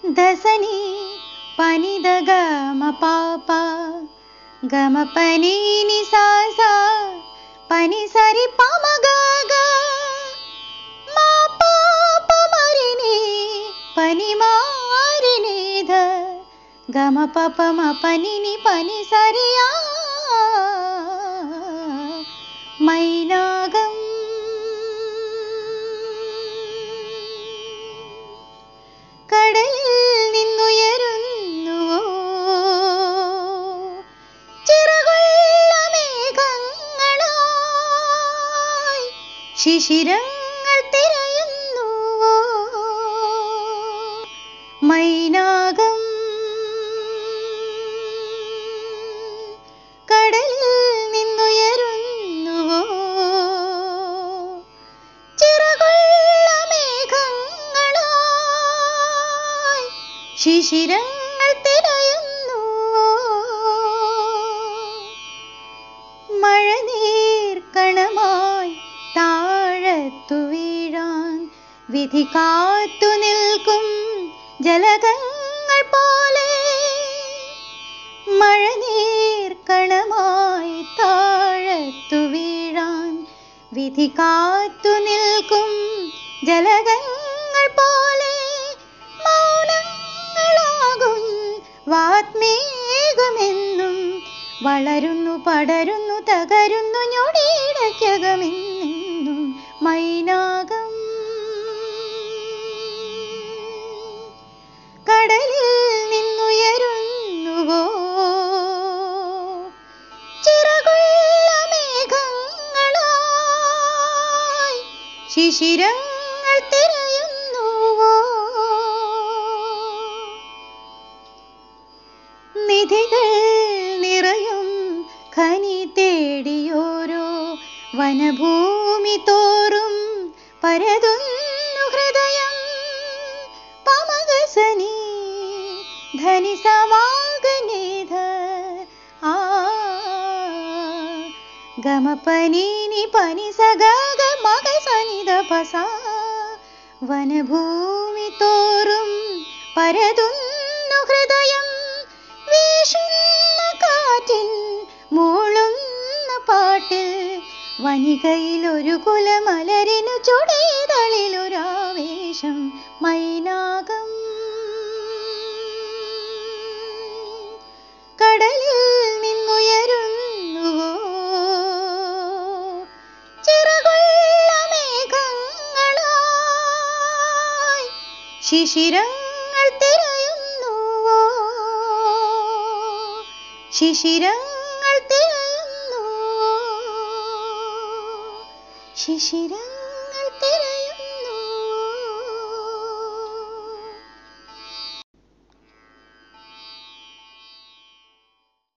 ദസനി പനിത ഗമ പാപ ഗമ പനി നി സാ സാ പനി സരി പമ ഗ ഗ മാ പാ പ മരി നി പനി മാരി നി ധ ഗമ പ പ മ പനി നി പനി സരിയാ മൈനാകം കടലിൽ നിന്നുയരുന്നുവോ ചിറകുള്ള മേഘങ്ങളായി ശിശിരങ്ങൾ തിരയുന്നുവോ മൈനാകം കടലിൽ നിന്നുയരുന്നുവോ ചിറകുള്ള മേഘങ്ങളായി ശിശിരങ്ങൾ തിരയുന്നുവോ മഴനീർ കണമായി താഴത്തു വീഴാൻ വിധി കാത്തു നിൽക്കും ജലകങ്ങൾ പോലെ മഴനീർ കണമായി താഴത്തു വീഴാൻ വിധി കാത്തു നിൽക്കും ജലകങ്ങൾ പോലെ മൗനങ്ങളാകും വാത്മീകമെന്നും വളരുന്നു പടരുന്നു തകരുന്നു ഞൊടിയിടയ്ക്കകമെന്നും മൈനാകം കടലിൽ നിന്നുയരുന്നുവോ ചിറകുള്ള മേഘങ്ങളായി ശിശിരങ്ങൾ തിരയുന്നുവോ നിധികൾ നിറയും ഖനി തേടിയോരോ വനഭൂമി തോറും പരതുന്നു ഹൃദയം പമകസനി ധനി സമാഗനേധ ആ ഗമപനീനി പനി സഗഗ മഗ സനിധ പസ വനഭൂമി തോറും പരതുന്നു ഹൃദയം വീശുന്ന കാറ്റിൻ മൂളുന്ന പാട്ടിൽ വനികയിൽ ഒരു കുലമലരിനു ചുടേതളിലൊരാവേശം മൈനാകം കടലിൽ നിന്നുയരുന്നുവോ ചിറകുള്ള മേഘങ്ങളായി ശിശിരങ്ങൾ തിരയുന്നുവോ ശിശിരങ്ങൾ തിരയുന്നുവോ ശിശിരങ്ങൾ തിര